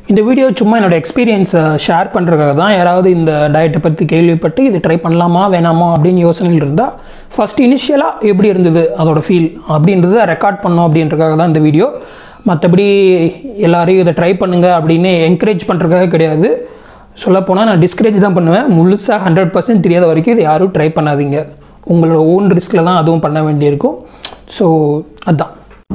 இந்த வீடியோ சும்மா என்னோட எக்ஸ்பீரியன்ஸை ஷேர் பண்ணுறதுக்காக தான் யாராவது இந்த டயட்டை பற்றி கேள்விப்பட்டு இது ட்ரை பண்ணலாமா வேணாமா அப்படின்னு யோசனையில் இருந்தால் ஃபஸ்ட் இனிஷியலாக எப்படி இருந்தது அதோட ஃபீல் அப்படின்றத ரெக்கார்ட் பண்ணோம் அப்படின்றதுக்காக தான் இந்த வீடியோ மற்றபடி எல்லாரையும் இதை ட்ரை பண்ணுங்க அப்படின்னு என்கரேஜ் பண்ணுறதுக்காக கிடையாது சொல்லப்போனால் நான் டிஸ்கரேஜ் தான் பண்ணுவேன் முழுசாக ஹண்ட்ரட் பர்சன்ட் தெரியாத வரைக்கும் இதை யாரும் ட்ரை பண்ணாதீங்க உங்களோட ஓன் ரிஸ்கில் தான் அதுவும் பண்ண வேண்டியிருக்கும் ஸோ அதான்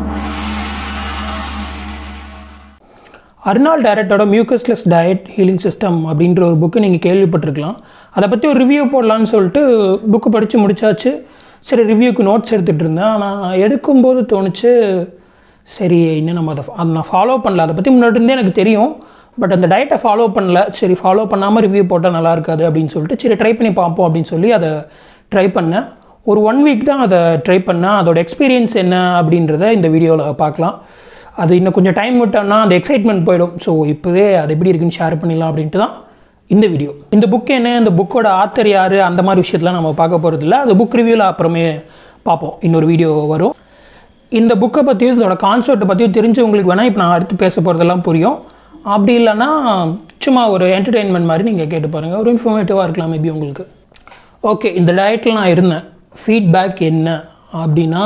அர்னால் டைரக்டோட மியூக்கஸ்லெஸ் டயட் ஹீலிங் சிஸ்டம் அப்படின்ற ஒரு புக்கு நீங்கள் கேள்விப்பட்டிருக்கலாம் அதை பற்றி ஒரு ரிவ்யூ போடலான்னு சொல்லிட்டு புக்கு படித்து முடிச்சாச்சு சரி ரிவ்யூக்கு நோட்ஸ் எடுத்துகிட்டு இருந்தேன் ஆனால் எடுக்கும்போது தோணுச்சு சரி இன்னும் நம்ம அதை அதை நான் ஃபாலோ பண்ணல அதை பற்றி முன்னாடி இருந்தே எனக்கு தெரியும் பட் அந்த டயட்டை ஃபாலோ பண்ணல சரி ஃபாலோ பண்ணாமல் ரிவ்யூ போட்டால் நல்லா இருக்காது அப்படின்னு சொல்லிட்டு சரி ட்ரை பண்ணி பார்ப்போம் அப்படின்னு சொல்லி அதை ட்ரை பண்ணேன் ஒரு ஒன் வீக் தான் அதை ட்ரை பண்ணேன் அதோட எக்ஸ்பீரியன்ஸ் என்ன அப்படின்றத இந்த வீடியோவில் பார்க்கலாம் அது இன்னும் கொஞ்சம் டைம் விட்டோம்னா அந்த எக்ஸைட்மெண்ட் போயிடும் ஸோ இப்போவே அது எப்படி இருக்குன்னு ஷேர் பண்ணிடலாம் அப்படின்ட்டு தான் இந்த வீடியோ இந்த புக் என்ன இந்த புக்கோட ஆத்தர் யார் அந்த மாதிரி விஷயத்தெலாம் நம்ம பார்க்க போகிறது இல்லை அது புக் ரிவ்யூவில் அப்புறமே பார்ப்போம் இன்னொரு வீடியோ வரும் இந்த புக்கை பற்றியும் இதோட கான்செப்ட்டை பற்றியும் தெரிஞ்சவங்களுக்கு வேணால் இப்போ நான் அடுத்து பேச போகிறதெல்லாம் புரியும் அப்படி இல்லைன்னா சும்மா ஒரு என்டர்டெயின்மெண்ட் மாதிரி நீங்கள் கேட்டு பாருங்கள் ஒரு இன்ஃபர்மேட்டிவாக இருக்கலாம் மேபி உங்களுக்கு ஓகே இந்த டயட்டில் நான் இருந்தேன் ஃபீட்பேக் என்ன அப்படின்னா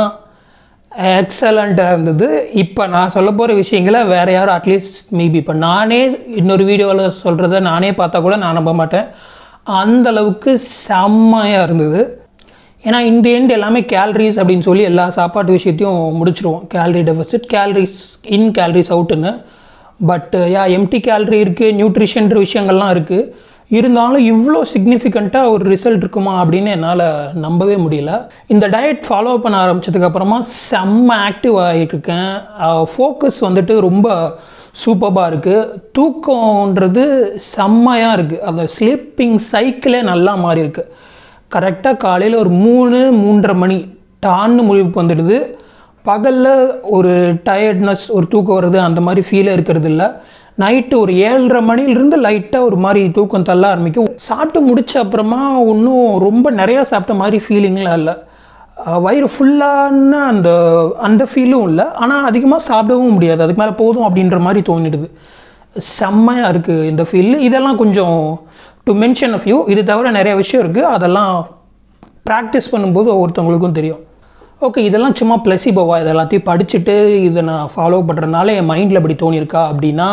எக்ஸலண்ட்டாக இருந்தது இப்போ நான் சொல்ல போகிற விஷயங்களை வேறு யாரும் அட்லீஸ்ட் மேபி இப்போ நானே இன்னொரு வீடியோவில் சொல்கிறத நானே பார்த்தா கூட நான் நம்ப மாட்டேன் அந்த அளவுக்கு செம்மையாக இருந்தது ஏன்னா இந்த எண்ட் எல்லாமே கேலரிஸ் அப்படின்னு சொல்லி எல்லா சாப்பாட்டு விஷயத்தையும் முடிச்சிருவோம் calorie deficit calories in calories அவுட்டுன்னு பட் யா எம்டி கேலரி இருக்குது நியூட்ரிஷன்ற விஷயங்கள்லாம் இருக்குது இருந்தாலும் இவ்வளோ சிக்னிஃபிகண்ட்டாக ஒரு ரிசல்ட் இருக்குமா அப்படின்னு என்னால் நம்பவே முடியல இந்த டயட் ஃபாலோ பண்ண ஆரம்பித்ததுக்கப்புறமா செம்ம ஆக்டிவ் ஆகிட்டுருக்கேன் ஃபோக்கஸ் வந்துட்டு ரொம்ப சூப்பராக இருக்குது தூக்கம்ன்றது செம்மையாக இருக்குது அந்த ஸ்லீப்பிங் சைக்கிளே நல்லா மாறி இருக்கு கரெக்டாக காலையில் ஒரு மூணு மூன்றரை மணி டான்னு முடிவுக்கு வந்துடுது பகலில் ஒரு டயர்ட்னஸ் ஒரு தூக்கம் வருது அந்த மாதிரி ஃபீலே இருக்கிறது இல்லை நைட்டு ஒரு ஏழரை மணிலிருந்து லைட்டாக ஒரு மாதிரி தூக்கம் தள்ள ஆரம்பிக்கும் சாப்பிட்டு முடிச்ச அப்புறமா ஒன்றும் ரொம்ப நிறையா சாப்பிட்ட மாதிரி ஃபீலிங்லாம் இல்லை வயிறு ஃபுல்லான அந்த அந்த ஃபீலும் இல்லை ஆனால் அதிகமாக சாப்பிடவும் முடியாது அதுக்கு மேலே போதும் அப்படின்ற மாதிரி தோணிடுது செம்மையாக இருக்குது இந்த ஃபீல் இதெல்லாம் கொஞ்சம் டு மென்ஷன் அ ஃபியூ இது தவிர நிறைய விஷயம் இருக்குது அதெல்லாம் ப்ராக்டிஸ் பண்ணும்போது ஒவ்வொருத்தவங்களுக்கும் தெரியும் ஓகே இதெல்லாம் சும்மா ப்ளஸிபோவா இது எல்லாத்தையும் படிச்சுட்டு இதை நான் ஃபாலோ பண்ணுறதுனால என் மைண்டில் இப்படி தோணியிருக்கா அப்படின்னா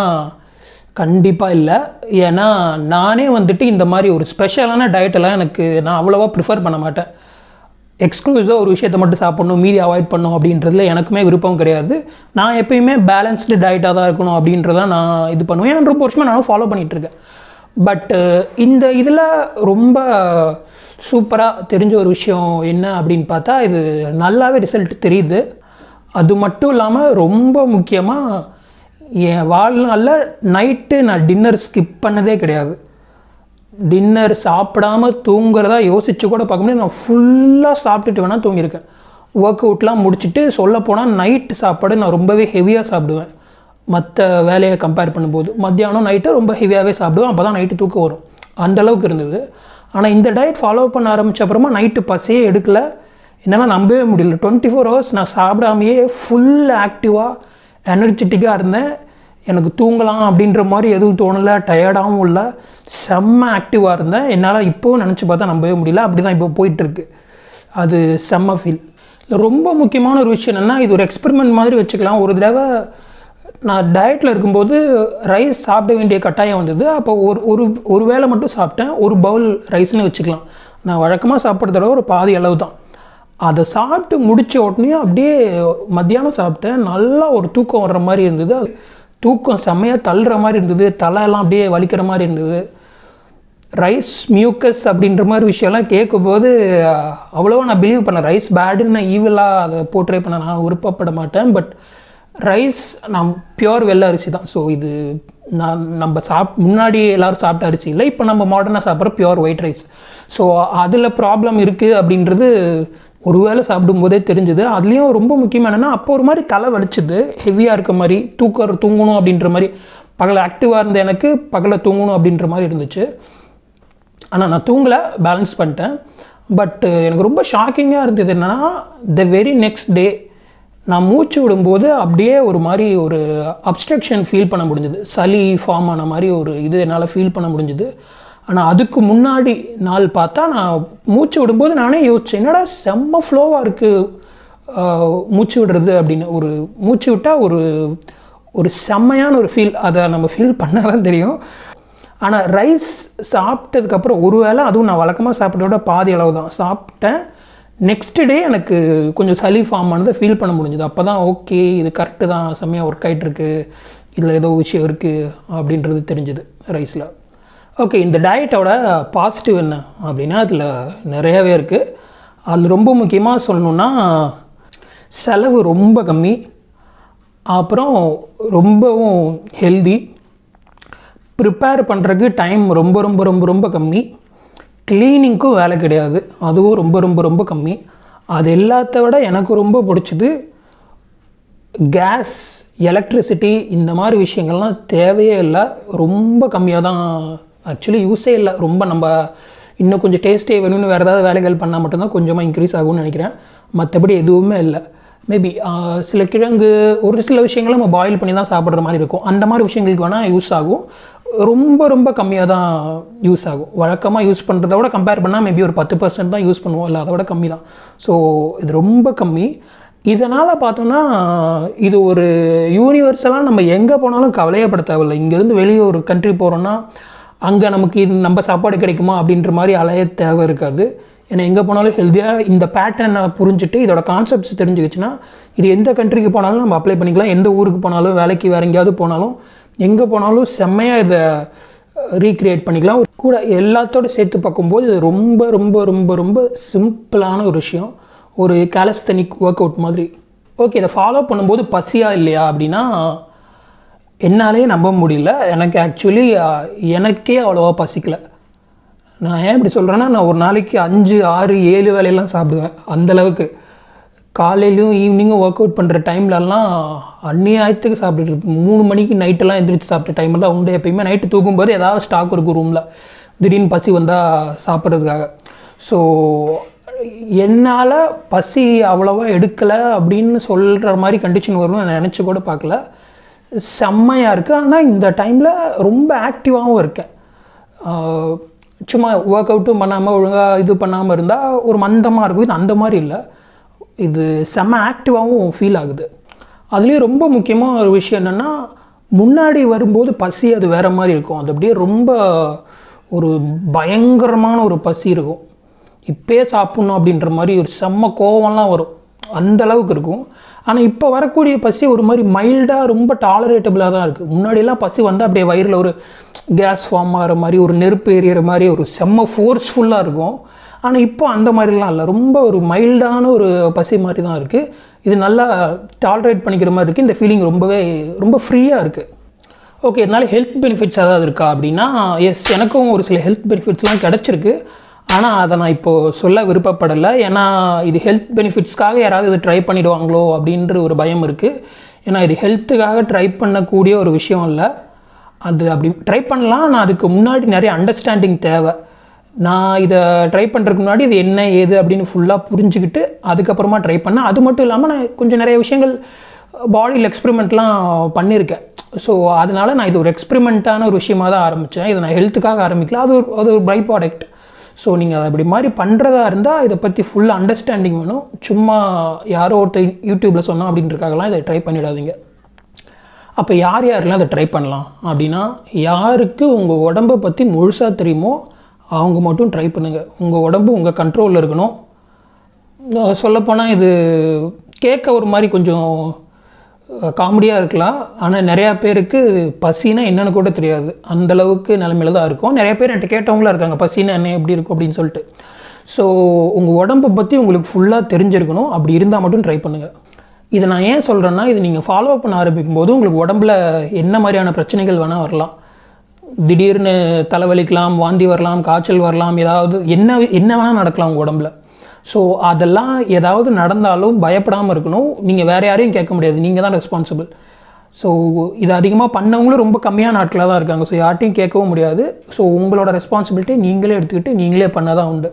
கண்டிப்பாக இல்லை ஏன்னா நானே வந்துட்டு இந்த மாதிரி ஒரு ஸ்பெஷலான டயட்டெல்லாம் எனக்கு நான் அவ்வளோவா ப்ரிஃபர் பண்ண மாட்டேன் எக்ஸ்க்ளூசிவாக ஒரு விஷயத்தை மட்டும் சாப்பிட்ணும் மீதி அவாய்ட் பண்ணணும் அப்படின்றதுல எனக்குமே விருப்பம் கிடையாது நான் எப்பயுமே பேலன்ஸ்டு டயட்டாக தான் இருக்கணும் அப்படின்றத நான் இது பண்ணுவேன் ஏன்னா ரொம்ப வருஷமாக நானும் ஃபாலோ பண்ணிகிட்ருக்கேன் பட் இந்த இதில் ரொம்ப சூப்பராக தெரிஞ்ச ஒரு விஷயம் என்ன அப்படின்னு பார்த்தா இது நல்லாவே ரிசல்ட் தெரியுது அது மட்டும் இல்லாமல் ரொம்ப முக்கியமாக என் வாழ்நாளில் நைட்டு நான் டின்னர் ஸ்கிப் பண்ணதே கிடையாது டின்னர் சாப்பிடாம தூங்குறதா யோசிச்சு கூட பார்க்க முடியாது நான் ஃபுல்லாக சாப்பிட்டுட்டு வேணால் தூங்கியிருக்கேன் ஒர்க் அவுட்லாம் முடிச்சுட்டு சொல்ல போனால் நைட்டு சாப்பாடு நான் ரொம்பவே ஹெவியாக சாப்பிடுவேன் மற்ற வேலையை கம்பேர் பண்ணும்போது மத்தியானம் நைட்டு ரொம்ப ஹெவியாகவே சாப்பிடுவேன் அப்போ தான் நைட்டு தூக்கம் வரும் அந்தளவுக்கு இருந்தது ஆனால் இந்த டயட் ஃபாலோ பண்ண ஆரம்பித்த அப்புறமா நைட்டு பசியே எடுக்கல என்னால் நம்பவே முடியல டுவெண்ட்டி ஃபோர் ஹவர்ஸ் நான் சாப்பிடாமையே ஃபுல் ஆக்டிவாக எனர்ஜெட்டிக்காக இருந்தேன் எனக்கு தூங்கலாம் அப்படின்ற மாதிரி எதுவும் தோணலை டயர்டாகவும் இல்லை செம்ம ஆக்டிவாக இருந்தேன் என்னால் இப்போவும் நினச்சி பார்த்தா நம்பவே முடியல அப்படி தான் இப்போ போயிட்டுருக்கு அது செம்ம ஃபீல் இல்லை ரொம்ப முக்கியமான ஒரு விஷயம் என்னென்னா இது ஒரு எக்ஸ்பெரிமெண்ட் மாதிரி வச்சுக்கலாம் ஒரு தடவை நான் டயட்டில் இருக்கும்போது ரைஸ் சாப்பிட வேண்டிய கட்டாயம் வந்தது அப்போ ஒரு ஒரு ஒரு வேளை மட்டும் சாப்பிட்டேன் ஒரு பவுல் ரைஸ்னு வச்சுக்கலாம் நான் வழக்கமாக சாப்பிட்றத ஒரு பாதி அளவு தான் அதை சாப்பிட்டு முடித்த உடனே அப்படியே மத்தியானம் சாப்பிட்டேன் நல்லா ஒரு தூக்கம் வர்ற மாதிரி இருந்தது தூக்கம் செம்மையாக தள்ளுற மாதிரி இருந்தது தலையெல்லாம் அப்படியே வலிக்கிற மாதிரி இருந்தது ரைஸ் மியூக்கஸ் அப்படின்ற மாதிரி விஷயம்லாம் கேட்கும்போது அவ்வளோவா நான் பிலீவ் பண்ணேன் ரைஸ் பேடுன்னு நான் ஈவிலாக அதை போர்ட்ரே பண்ண நான் விருப்பப்பட மாட்டேன் பட் ரைஸ் நான் பியோர் வெள்ளை அரிசி தான் ஸோ இது நான் நம்ம சாப் முன்னாடி எல்லோரும் சாப்பிட்ட அரிசி இல்லை இப்போ நம்ம மாடர்னாக சாப்பிட்ற பியோர் ஒயிட் ரைஸ் ஸோ அதில் ப்ராப்ளம் இருக்குது அப்படின்றது ஒரு வேளை சாப்பிடும்போதே தெரிஞ்சுது அதுலேயும் ரொம்ப முக்கியமாக என்னென்னா அப்போ ஒரு மாதிரி தலை வலிச்சுது ஹெவியாக இருக்க மாதிரி தூக்க தூங்கணும் அப்படின்ற மாதிரி பகலை ஆக்டிவாக இருந்த எனக்கு பகலை தூங்கணும் அப்படின்ற மாதிரி இருந்துச்சு ஆனால் நான் தூங்கலை பேலன்ஸ் பண்ணிட்டேன் பட் எனக்கு ரொம்ப ஷாக்கிங்காக இருந்தது என்னென்னா த வெரி நெக்ஸ்ட் டே நான் மூச்சு விடும்போது அப்படியே ஒரு மாதிரி ஒரு அப்ஸ்ட்ரக்ஷன் ஃபீல் பண்ண முடிஞ்சுது சளி ஃபார்ம் ஆன மாதிரி ஒரு இது என்னால் ஃபீல் பண்ண முடிஞ்சுது ஆனால் அதுக்கு முன்னாடி நாள் பார்த்தா நான் மூச்சு விடும்போது நானே யோசிச்சேன் என்னடா செம்ம ஃப்ளோவாக இருக்குது மூச்சு விடுறது அப்படின்னு ஒரு மூச்சு விட்டால் ஒரு ஒரு செம்மையான ஒரு ஃபீல் அதை நம்ம ஃபீல் பண்ணால் தான் தெரியும் ஆனால் ரைஸ் சாப்பிட்டதுக்கப்புறம் ஒரு வேளை அதுவும் நான் வழக்கமாக சாப்பிட்றத விட பாதி அளவு தான் சாப்பிட்டேன் நெக்ஸ்ட் டே எனக்கு கொஞ்சம் சளி ஃபார்ம் ஆனதை ஃபீல் பண்ண முடிஞ்சுது அப்போ தான் ஓகே இது கரெக்டு தான் செம்மையாக ஒர்க் ஆகிட்டுருக்கு இதில் ஏதோ விஷயம் இருக்குது அப்படின்றது தெரிஞ்சுது ரைஸில் ஓகே இந்த டயட்டோட பாசிட்டிவ் என்ன அப்படின்னா அதில் நிறையாவே இருக்குது அதில் ரொம்ப முக்கியமாக சொல்லணுன்னா செலவு ரொம்ப கம்மி அப்புறம் ரொம்பவும் ஹெல்தி ப்ரிப்பேர் பண்ணுறதுக்கு டைம் ரொம்ப ரொம்ப ரொம்ப ரொம்ப கம்மி க்ளீனிங்க்கும் வேலை கிடையாது அதுவும் ரொம்ப ரொம்ப ரொம்ப கம்மி அது எல்லாத்த விட எனக்கு ரொம்ப பிடிச்சது கேஸ் எலக்ட்ரிசிட்டி இந்த மாதிரி விஷயங்கள்லாம் தேவையே இல்லை ரொம்ப கம்மியாக தான் ஆக்சுவலி யூஸே இல்லை ரொம்ப நம்ம இன்னும் கொஞ்சம் டேஸ்ட்டே வேணும்னு வேறு ஏதாவது வேலைகள் பண்ணால் மட்டும்தான் கொஞ்சமாக இன்க்ரீஸ் ஆகும்னு நினைக்கிறேன் மற்றபடி எதுவுமே இல்லை மேபி சில கிழங்கு ஒரு சில விஷயங்களை நம்ம பாயில் பண்ணி தான் சாப்பிட்ற மாதிரி இருக்கும் அந்த மாதிரி விஷயங்களுக்கு வேணால் யூஸ் ஆகும் ரொம்ப ரொம்ப கம்மியாக தான் யூஸ் ஆகும் வழக்கமாக யூஸ் பண்ணுறத விட கம்பேர் பண்ணால் மேபி ஒரு பத்து பர்சன்ட் தான் யூஸ் பண்ணுவோம் இல்லை அதை விட கம்மி தான் ஸோ இது ரொம்ப கம்மி இதனால் பார்த்தோன்னா இது ஒரு யூனிவர்சலாக நம்ம எங்கே போனாலும் கவலையப்பட தேவையில்லை இங்கேருந்து வெளியே ஒரு கண்ட்ரி போகிறோன்னா அங்கே நமக்கு இது நம்ம சாப்பாடு கிடைக்குமா அப்படின்ற மாதிரி அலைய தேவை இருக்காது ஏன்னா எங்கே போனாலும் ஹெல்த்தியாக இந்த பேட்டர்னை புரிஞ்சுட்டு இதோட கான்செப்ட்ஸ் தெரிஞ்சுக்கிச்சுன்னா இது எந்த கண்ட்ரிக்கு போனாலும் நம்ம அப்ளை பண்ணிக்கலாம் எந்த ஊருக்கு போனாலும் வேலைக்கு வேறு எங்கேயாவது போனாலும் எங்கே போனாலும் செம்மையாக இதை ரீக்ரியேட் பண்ணிக்கலாம் கூட எல்லாத்தோட சேர்த்து பார்க்கும்போது இது ரொம்ப ரொம்ப ரொம்ப ரொம்ப சிம்பிளான ஒரு விஷயம் ஒரு கேலஸ்தனிக் ஒர்க் அவுட் மாதிரி ஓகே இதை ஃபாலோ பண்ணும்போது பசியா இல்லையா அப்படின்னா என்னாலே நம்ப முடியல எனக்கு ஆக்சுவலி எனக்கே அவ்வளோவா பசிக்கல நான் ஏன் இப்படி சொல்கிறேன்னா நான் ஒரு நாளைக்கு அஞ்சு ஆறு ஏழு வேலையெல்லாம் சாப்பிடுவேன் அந்தளவுக்கு காலையிலையும் ஈவினிங்கும் ஒர்க் அவுட் பண்ணுற டைம்லலாம் அந்நியாயத்துக்கு சாப்பிட்டுட்டு மூணு மணிக்கு நைட்டெல்லாம் எந்திரிச்சு சாப்பிட்ட டைமில் தான் உண்டு எப்பயுமே நைட்டு தூக்கும்போது ஏதாவது ஸ்டாக் இருக்கும் ரூமில் திடீர்னு பசி வந்தால் சாப்பிட்றதுக்காக ஸோ என்னால் பசி அவ்வளோவா எடுக்கலை அப்படின்னு சொல்கிற மாதிரி கண்டிஷன் வரும்னு நான் நினச்சி கூட பார்க்கல செம்மையாக இருக்குது ஆனால் இந்த டைமில் ரொம்ப ஆக்டிவாகவும் இருக்கேன் ஆஹ் சும்மா ஒர்க் அவுட்டும் பண்ணாமல் ஒழுங்காக இது பண்ணாமல் இருந்தால் ஒரு மந்தமாக இருக்கும் இது அந்த மாதிரி இல்லை இது செம்ம ஆக்டிவாகவும் ஃபீல் ஆகுது அதுலேயும் ரொம்ப முக்கியமாக ஒரு விஷயம் என்னென்னா முன்னாடி வரும்போது பசி அது வேறு மாதிரி இருக்கும் அது அப்படியே ரொம்ப ஒரு பயங்கரமான ஒரு பசி இருக்கும் இப்பயே சாப்பிட்ணும் அப்படின்ற மாதிரி ஒரு செம்ம கோவம்லாம் வரும் அந்த அளவுக்கு இருக்கும் ஆனால் இப்போ வரக்கூடிய பசி ஒரு மாதிரி மைல்டாக ரொம்ப டாலரேட்டபிளாக தான் இருக்குது முன்னாடியெல்லாம் பசி வந்து அப்படியே வயிறில் ஒரு கேஸ் ஃபார்ம் ஆகிற மாதிரி ஒரு நெருப்பு எரியற மாதிரி ஒரு செம்ம ஃபோர்ஸ்ஃபுல்லாக இருக்கும் ஆனால் இப்போ அந்த மாதிரிலாம் இல்லை ரொம்ப ஒரு மைல்டான ஒரு பசி மாதிரி தான் இருக்குது இது நல்லா டாலரேட் பண்ணிக்கிற மாதிரி இருக்குது இந்த ஃபீலிங் ரொம்பவே ரொம்ப ஃப்ரீயாக இருக்குது ஓகே இதனால் ஹெல்த் பெனிஃபிட்ஸ் ஏதாவது இருக்கா அப்படின்னா எஸ் எனக்கும் ஒரு சில ஹெல்த் பெனிஃபிட்ஸ்லாம் கிடச்சிருக்கு ஆனால் அதை நான் இப்போது சொல்ல விருப்பப்படலை ஏன்னா இது ஹெல்த் பெனிஃபிட்ஸ்க்காக யாராவது இது ட்ரை பண்ணிடுவாங்களோ அப்படின்ற ஒரு பயம் இருக்குது ஏன்னா இது ஹெல்த்துக்காக ட்ரை பண்ணக்கூடிய ஒரு விஷயம் இல்லை அது அப்படி ட்ரை பண்ணலாம் ஆனால் அதுக்கு முன்னாடி நிறைய அண்டர்ஸ்டாண்டிங் தேவை நான் இதை ட்ரை பண்ணுறதுக்கு முன்னாடி இது என்ன ஏது அப்படின்னு ஃபுல்லாக புரிஞ்சுக்கிட்டு அதுக்கப்புறமா ட்ரை பண்ணேன் அது மட்டும் இல்லாமல் நான் கொஞ்சம் நிறைய விஷயங்கள் பாடியில் எக்ஸ்பெரிமெண்ட்லாம் பண்ணியிருக்கேன் ஸோ அதனால் நான் இது ஒரு எக்ஸ்பெரிமெண்ட்டான ஒரு விஷயமாக தான் ஆரம்பித்தேன் இதை நான் ஹெல்த்துக்காக ஆரம்பிக்கல அது ஒரு அது ஒரு பை ப்ராடக்ட் ஸோ நீங்கள் அப்படி மாதிரி பண்ணுறதா இருந்தால் இதை பற்றி ஃபுல் அண்டர்ஸ்டாண்டிங் வேணும் சும்மா யாரோ ஒருத்தர் யூடியூப்பில் சொன்னோம் அப்படின்றக்காகலாம் இதை ட்ரை பண்ணிடாதீங்க அப்போ யார் யாரெல்லாம் அதை ட்ரை பண்ணலாம் அப்படின்னா யாருக்கு உங்கள் உடம்பை பற்றி முழுசாக தெரியுமோ அவங்க மட்டும் ட்ரை பண்ணுங்கள் உங்கள் உடம்பு உங்கள் கண்ட்ரோலில் இருக்கணும் சொல்லப்போனால் இது கேட்க ஒரு மாதிரி கொஞ்சம் காமெடியாக இருக்கலாம் ஆனால் நிறையா பேருக்கு பசினா என்னன்னு கூட தெரியாது அந்தளவுக்கு நிலமையில தான் இருக்கும் நிறைய பேர் என்கிட்ட கேட்டவங்களாம் இருக்காங்க பசினா என்ன எப்படி இருக்கும் அப்படின்னு சொல்லிட்டு ஸோ உங்கள் உடம்பை பற்றி உங்களுக்கு ஃபுல்லாக தெரிஞ்சிருக்கணும் அப்படி இருந்தால் மட்டும் ட்ரை பண்ணுங்கள் இதை நான் ஏன் சொல்கிறேன்னா இது நீங்கள் ஃபாலோ பண்ண ஆரம்பிக்கும் போது உங்களுக்கு உடம்புல என்ன மாதிரியான பிரச்சனைகள் வேணால் வரலாம் திடீர்னு தலைவலிக்கலாம் வாந்தி வரலாம் காய்ச்சல் வரலாம் ஏதாவது என்ன என்ன வேணால் நடக்கலாம் உங்கள் உடம்புல ஸோ அதெல்லாம் ஏதாவது நடந்தாலும் பயப்படாமல் இருக்கணும் நீங்கள் வேறு யாரையும் கேட்க முடியாது நீங்கள் தான் ரெஸ்பான்சிபிள் ஸோ இது அதிகமாக பண்ணவங்களும் ரொம்ப கம்மியான நாட்களாக தான் இருக்காங்க ஸோ யார்ட்டையும் கேட்கவும் முடியாது ஸோ உங்களோட ரெஸ்பான்சிபிலிட்டி நீங்களே எடுத்துக்கிட்டு நீங்களே பண்ண தான் உண்டு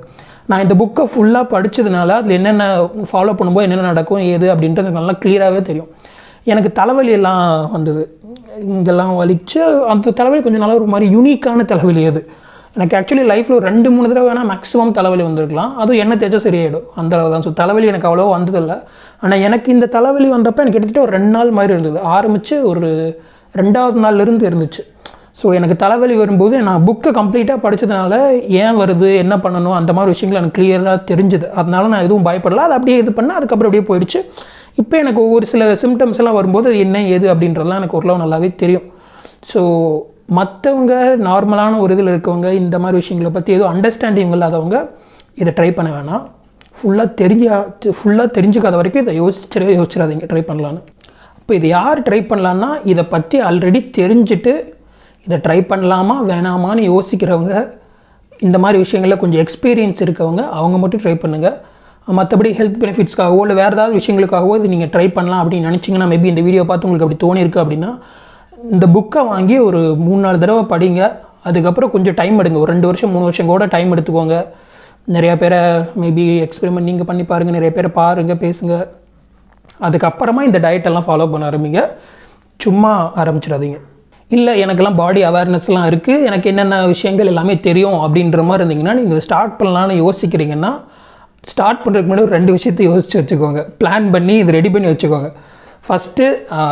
நான் இந்த புக்கை ஃபுல்லாக படித்ததுனால அதில் என்னென்ன ஃபாலோ பண்ணும்போது என்னென்ன நடக்கும் ஏது அப்படின்றது எனக்கு நல்லா கிளியராகவே தெரியும் எனக்கு தலைவலி எல்லாம் வந்தது இங்கெல்லாம் வலிச்சு அந்த தலைவலி கொஞ்சம் நல்லா ஒரு மாதிரி யூனிக்கான தலைவலி அது எனக்கு ஆக்சுவலி லைஃப்பில் ஒரு ரெண்டு மூணு தடவை வேணால் மேக்ஸிமம் தலைவலி வந்திருக்கலாம் அதுவும் என்ன தேய்ச்சா சரியாயிடும் அந்த அளவு தான் ஸோ தலைவலி எனக்கு அவ்வளோ வந்ததில்லை ஆனால் எனக்கு இந்த தலைவலி வந்தப்போ எனக்கு கிட்டத்தட்ட ஒரு ரெண்டு நாள் மாதிரி இருந்தது ஆரம்பித்து ஒரு ரெண்டாவது நாள்லேருந்து இருந்துச்சு ஸோ எனக்கு தலைவலி வரும்போது நான் புக்கை கம்ப்ளீட்டாக படித்ததுனால ஏன் வருது என்ன பண்ணணும் அந்த மாதிரி விஷயங்கள் எனக்கு கிளியராக தெரிஞ்சுது அதனால நான் எதுவும் பயப்படல அது அப்படியே இது பண்ணேன் அதுக்கப்புறம் அப்படியே போயிடுச்சு இப்போ எனக்கு ஒவ்வொரு சில சிம்டம்ஸ் எல்லாம் வரும்போது அது என்ன ஏது அப்படின்றதெல்லாம் எனக்கு ஓரளவு நல்லாவே தெரியும் ஸோ மற்றவங்க நார்மலான ஒரு இதில் இருக்கவங்க இந்த மாதிரி விஷயங்களை பற்றி எதுவும் அண்டர்ஸ்டாண்டிங் இல்லாதவங்க இதை ட்ரை பண்ண வேணாம் ஃபுல்லாக தெரிஞ்ச ஃபுல்லாக தெரிஞ்சுக்காத வரைக்கும் இதை யோசிச்சிடவே யோசிச்சிடாதீங்க ட்ரை பண்ணலான்னு அப்போ இது யார் ட்ரை பண்ணலான்னா இதை பற்றி ஆல்ரெடி தெரிஞ்சுட்டு இதை ட்ரை பண்ணலாமா வேணாமான்னு யோசிக்கிறவங்க இந்த மாதிரி விஷயங்களில் கொஞ்சம் எக்ஸ்பீரியன்ஸ் இருக்கவங்க அவங்க மட்டும் ட்ரை பண்ணுங்கள் மற்றபடி ஹெல்த் பெனிஃபிட்ஸ்க்காகவோ இல்லை வேறு ஏதாவது விஷயங்களுக்காகவோ இது நீங்கள் ட்ரை பண்ணலாம் அப்படின்னு நினச்சிங்கன்னா மேபி இந்த வீடியோ பார்த்து உங்களுக்கு அப்படி தோணியிருக்கு அப்படின்னா இந்த புக்கை வாங்கி ஒரு மூணு நாலு தடவை படிங்க அதுக்கப்புறம் கொஞ்சம் டைம் எடுங்க ஒரு ரெண்டு வருஷம் மூணு வருஷம் கூட டைம் எடுத்துக்கோங்க நிறையா பேரை மேபி எக்ஸ்பெரிமெண்ட் நீங்கள் பண்ணி பாருங்கள் நிறைய பேரை பாருங்கள் பேசுங்க அதுக்கப்புறமா இந்த டயட்டெல்லாம் ஃபாலோ பண்ண ஆரம்பிங்க சும்மா ஆரம்பிச்சிடாதீங்க இல்லை எனக்கெல்லாம் பாடி அவேர்னஸ்லாம் இருக்குது எனக்கு என்னென்ன விஷயங்கள் எல்லாமே தெரியும் அப்படின்ற மாதிரி இருந்தீங்கன்னா நீங்கள் ஸ்டார்ட் பண்ணலான்னு யோசிக்கிறீங்கன்னா ஸ்டார்ட் பண்ணுறதுக்கு முன்னாடி ஒரு ரெண்டு விஷயத்தை யோசித்து வச்சுக்கோங்க பிளான் பண்ணி இது ரெடி பண்ணி வச்சுக்கோங்க ஃபஸ்ட்டு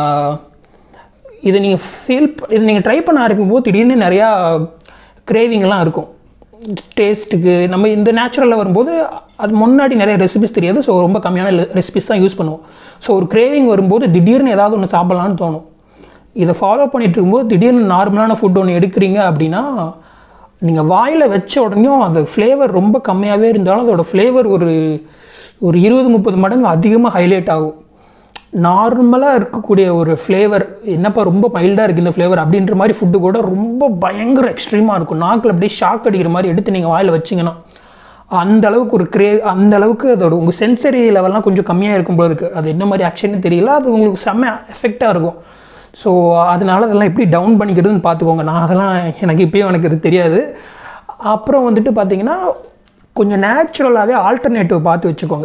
இது நீங்கள் ஃபீல் இது நீங்கள் ட்ரை பண்ண ஆரம்பிக்கும் போது திடீர்னு நிறையா கிரேவிங்லாம் இருக்கும் டேஸ்ட்டுக்கு நம்ம இந்த நேச்சுரலில் வரும்போது அது முன்னாடி நிறைய ரெசிபிஸ் தெரியாது ஸோ ரொம்ப கம்மியான ரெசிபிஸ் தான் யூஸ் பண்ணுவோம் ஸோ ஒரு கிரேவிங் வரும்போது திடீர்னு ஏதாவது ஒன்று சாப்பிட்லான்னு தோணும் இதை ஃபாலோ பண்ணிட்டு இருக்கும்போது திடீர்னு நார்மலான ஃபுட் ஒன்று எடுக்கிறீங்க அப்படின்னா நீங்கள் வாயில் வச்ச உடனேயும் அந்த ஃப்ளேவர் ரொம்ப கம்மியாகவே இருந்தாலும் அதோட ஃப்ளேவர் ஒரு ஒரு இருபது முப்பது மடங்கு அதிகமாக ஹைலைட் ஆகும் நார்மலாக இருக்கக்கூடிய ஒரு ஃப்ளேவர் என்னப்பா ரொம்ப மைல்டாக இருக்குது இந்த ஃப்ளேவர் அப்படின்ற மாதிரி ஃபுட்டு கூட ரொம்ப பயங்கர எக்ஸ்ட்ரீமாக இருக்கும் நாக்கில் அப்படியே ஷாக் அடிக்கிற மாதிரி எடுத்து நீங்கள் வாயில் வச்சிங்கன்னா அந்த அளவுக்கு ஒரு கிரே அந்த அளவுக்கு அதோட உங்கள் சென்சரி லெவல்லாம் கொஞ்சம் கம்மியாக இருக்கும் போல இருக்குது அது என்ன மாதிரி ஆக்ஷன்னு தெரியல அது உங்களுக்கு செம்ம எஃபெக்டாக இருக்கும் ஸோ அதனால் அதெல்லாம் எப்படி டவுன் பண்ணிக்கிறதுன்னு பார்த்துக்கோங்க நான் அதெல்லாம் எனக்கு இப்போயும் எனக்கு இது தெரியாது அப்புறம் வந்துட்டு பார்த்தீங்கன்னா கொஞ்சம் நேச்சுரலாகவே ஆல்டர்னேட்டிவ் பார்த்து வச்சுக்கோங்க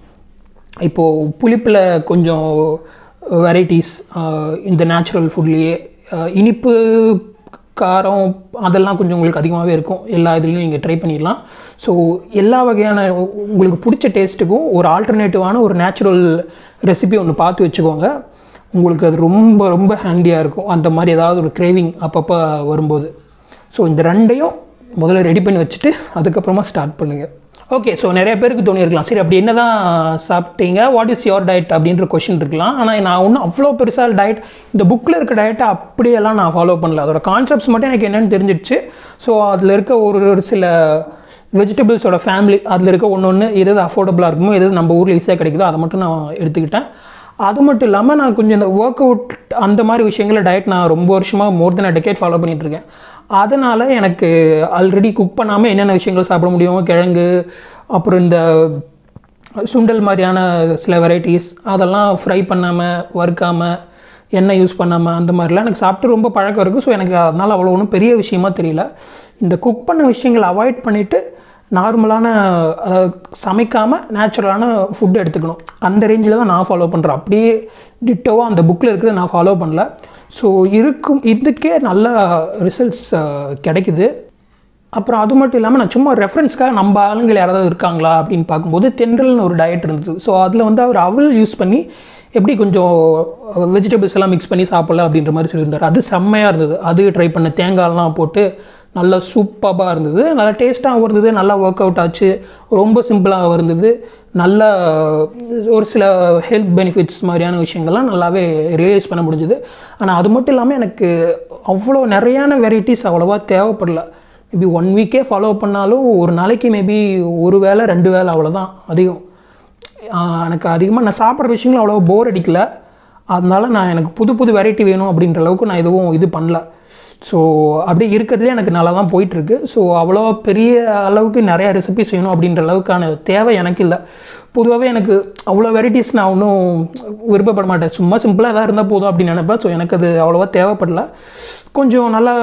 இப்போது புளிப்பில் கொஞ்சம் வெரைட்டிஸ் இந்த நேச்சுரல் ஃபுட்லேயே இனிப்பு காரம் அதெல்லாம் கொஞ்சம் உங்களுக்கு அதிகமாகவே இருக்கும் எல்லா இதுலேயும் நீங்கள் ட்ரை பண்ணிடலாம் ஸோ எல்லா வகையான உங்களுக்கு பிடிச்ச டேஸ்ட்டுக்கும் ஒரு ஆல்டர்னேட்டிவான ஒரு நேச்சுரல் ரெசிபி ஒன்று பார்த்து வச்சுக்கோங்க உங்களுக்கு அது ரொம்ப ரொம்ப ஹேண்டியாக இருக்கும் அந்த மாதிரி ஏதாவது ஒரு கிரேவிங் அப்பப்போ வரும்போது ஸோ இந்த ரெண்டையும் முதல்ல ரெடி பண்ணி வச்சுட்டு அதுக்கப்புறமா ஸ்டார்ட் பண்ணுங்கள் ஓகே ஸோ நிறைய பேருக்கு தோணி இருக்கலாம் சரி அப்படி என்ன தான் சாப்பிட்டீங்க வாட் இஸ் யோர் டயட் அப்படின்ற கொஷின் இருக்கலாம் ஆனால் நான் ஒன்றும் அவ்வளோ பெருசாக டயட் இந்த புக்கில் இருக்க டயட்டை அப்படியெல்லாம் நான் ஃபாலோ பண்ணல அதோட கான்செப்ட்ஸ் மட்டும் எனக்கு என்னென்னு தெரிஞ்சிடுச்சு ஸோ அதில் இருக்க ஒரு ஒரு சில வெஜிடபிள்ஸோட ஃபேமிலி அதில் இருக்க ஒன்று ஒன்று எது எது அஃபோர்டபுளாக இருக்குமோ எது நம்ம ஊரில் ஈஸியாக கிடைக்குதோ அதை மட்டும் நான் எடுத்துக்கிட்டேன் அது மட்டும் இல்லாமல் நான் கொஞ்சம் இந்த ஒர்க் அவுட் அந்த மாதிரி விஷயங்களில் டயட் நான் ரொம்ப வருஷமாக மோர் தென் டெக்கேட் ஃபாலோ பண்ணிகிட்ருக்கேன் அதனால் எனக்கு ஆல்ரெடி குக் பண்ணாமல் என்னென்ன விஷயங்கள் சாப்பிட முடியும் கிழங்கு அப்புறம் இந்த சுண்டல் மாதிரியான சில வெரைட்டிஸ் அதெல்லாம் ஃப்ரை பண்ணாமல் வறுக்காமல் எண்ணெய் யூஸ் பண்ணாமல் அந்த மாதிரிலாம் எனக்கு சாப்பிட்டு ரொம்ப பழக்கம் இருக்குது ஸோ எனக்கு அதனால் அவ்வளோ ஒன்றும் பெரிய விஷயமா தெரியல இந்த குக் பண்ண விஷயங்களை அவாய்ட் பண்ணிவிட்டு நார்மலான அதாவது சமைக்காமல் நேச்சுரலான ஃபுட் எடுத்துக்கணும் அந்த ரேஞ்சில் தான் நான் ஃபாலோ பண்ணுறேன் அப்படியே டிட்டோவாக அந்த புக்கில் இருக்கிறத நான் ஃபாலோ பண்ணல ஸோ இருக்கும் இதுக்கே நல்ல ரிசல்ட்ஸ் கிடைக்குது அப்புறம் அது மட்டும் இல்லாமல் நான் சும்மா ரெஃபரன்ஸ்க்காக நம்ம ஆளுங்கள் யாராவது இருக்காங்களா அப்படின்னு பார்க்கும்போது தென்றல்னு ஒரு டயட் இருந்தது ஸோ அதில் வந்து அவர் அவல் யூஸ் பண்ணி எப்படி கொஞ்சம் வெஜிடபிள்ஸ் எல்லாம் மிக்ஸ் பண்ணி சாப்பிடலாம் அப்படின்ற மாதிரி சொல்லியிருந்தார் அது செம்மையாக இருந்தது அது ட்ரை பண்ண தேங்காயெல்லாம் போட்டு நல்லா சூப்பராக இருந்தது நல்லா டேஸ்ட்டாகவும் இருந்தது நல்லா ஒர்க் அவுட் ஆச்சு ரொம்ப சிம்பிளாக இருந்தது நல்ல ஒரு சில ஹெல்த் பெனிஃபிட்ஸ் மாதிரியான விஷயங்கள்லாம் நல்லாவே ரியலைஸ் பண்ண முடிஞ்சுது ஆனால் அது மட்டும் இல்லாமல் எனக்கு அவ்வளோ நிறையான வெரைட்டிஸ் அவ்வளோவா தேவைப்படல மேபி ஒன் வீக்கே ஃபாலோ பண்ணாலும் ஒரு நாளைக்கு மேபி ஒரு வேளை ரெண்டு வேளை அவ்வளோதான் அதிகம் எனக்கு அதிகமாக நான் சாப்பிட்ற விஷயங்களும் அவ்வளோ போர் அடிக்கல அதனால நான் எனக்கு புது புது வெரைட்டி வேணும் அப்படின்ற அளவுக்கு நான் எதுவும் இது பண்ணல ஸோ அப்படியே இருக்கிறதுலே எனக்கு நல்லா தான் போயிட்டுருக்கு ஸோ அவ்வளோ பெரிய அளவுக்கு நிறையா ரெசிபிஸ் வேணும் அப்படின்ற அளவுக்கான தேவை எனக்கு இல்லை பொதுவாகவே எனக்கு அவ்வளோ வெரைட்டிஸ் நான் ஒன்றும் விருப்பப்பட மாட்டேன் சும்மா சிம்பிளாக எதாவது இருந்தால் போதும் அப்படின்னு நினைப்பேன் ஸோ எனக்கு அது அவ்வளோவா தேவைப்படல கொஞ்சம் நல்லா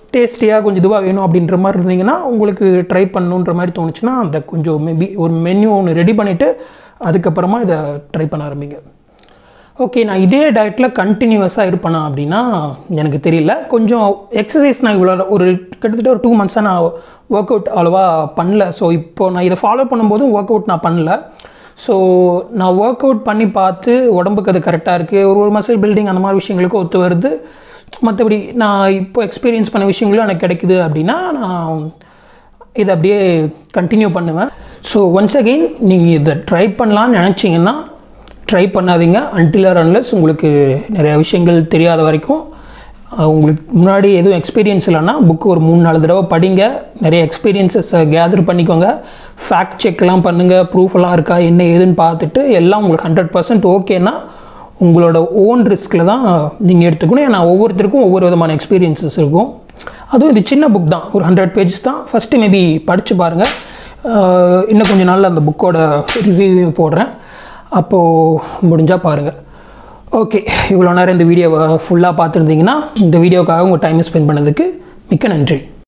டேஸ்டியாக கொஞ்சம் இதுவாக வேணும் அப்படின்ற மாதிரி இருந்தீங்கன்னா உங்களுக்கு ட்ரை பண்ணணுன்ற மாதிரி தோணுச்சுன்னா அந்த கொஞ்சம் மேபி ஒரு மெனு ஒன்று ரெடி பண்ணிவிட்டு அதுக்கப்புறமா இதை ட்ரை பண்ண ஆரம்பிங்க ஓகே நான் இதே டயட்டில் கண்டினியூவஸாக இருப்பேனா அப்படின்னா எனக்கு தெரியல கொஞ்சம் எக்ஸசைஸ் நான் இவ்வளோ ஒரு கிட்டத்தட்ட ஒரு டூ மந்த்ஸாக நான் ஒர்க் அவுட் அவ்வளோவா பண்ணல ஸோ இப்போ நான் இதை ஃபாலோ பண்ணும்போதும் ஒர்க் அவுட் நான் பண்ணல ஸோ நான் ஒர்க் அவுட் பண்ணி பார்த்து உடம்புக்கு அது கரெக்டாக இருக்குது ஒரு ஒரு மசில் பில்டிங் அந்த மாதிரி விஷயங்களுக்கு ஒத்து வருது மற்றபடி நான் இப்போ எக்ஸ்பீரியன்ஸ் பண்ண விஷயங்களும் எனக்கு கிடைக்குது அப்படின்னா நான் இதை அப்படியே கண்டினியூ பண்ணுவேன் ஸோ ஒன்ஸ் அகெயின் நீங்கள் இதை ட்ரை பண்ணலான்னு நினச்சிங்கன்னா ட்ரை பண்ணாதீங்க அன்டில் ஆர் அன்லெஸ் உங்களுக்கு நிறைய விஷயங்கள் தெரியாத வரைக்கும் அஹ், உங்களுக்கு முன்னாடி எதுவும் எக்ஸ்பீரியன்ஸ் இல்லைன்னா புக்கு ஒரு மூணு நாலு தடவை படிங்க நிறைய எக்ஸ்பீரியன்ஸஸை கேதர் பண்ணிக்கோங்க ஃபேக்ட் செக்லாம் பண்ணுங்கள் ப்ரூஃப் எல்லாம் இருக்கா என்ன ஏதுன்னு பார்த்துட்டு எல்லாம் உங்களுக்கு ஹண்ட்ரட் பர்சன்ட் ஓகேன்னா உங்களோட ஓன் ரிஸ்கில் தான் நீங்கள் எடுத்துக்கணும் ஏன்னா ஒவ்வொருத்தருக்கும் ஒவ்வொரு விதமான எக்ஸ்பீரியன்ஸஸ் இருக்கும் அதுவும் இது சின்ன புக் தான் ஒரு ஹண்ட்ரட் பேஜஸ் தான் ஃபஸ்ட்டு மேபி படித்து பாருங்கள் இன்னும் கொஞ்சம் நாளில் அந்த புக்கோட ரிவ்யூ போடுறேன் அப்போது முடிஞ்சால் பாருங்கள் ஓகே இவ்வளோ நேரம் இந்த வீடியோவை ஃபுல்லாக பார்த்துருந்தீங்கன்னா இந்த வீடியோக்காக உங்கள் டைமை ஸ்பெண்ட் பண்ணதுக்கு மிக்க நன்றி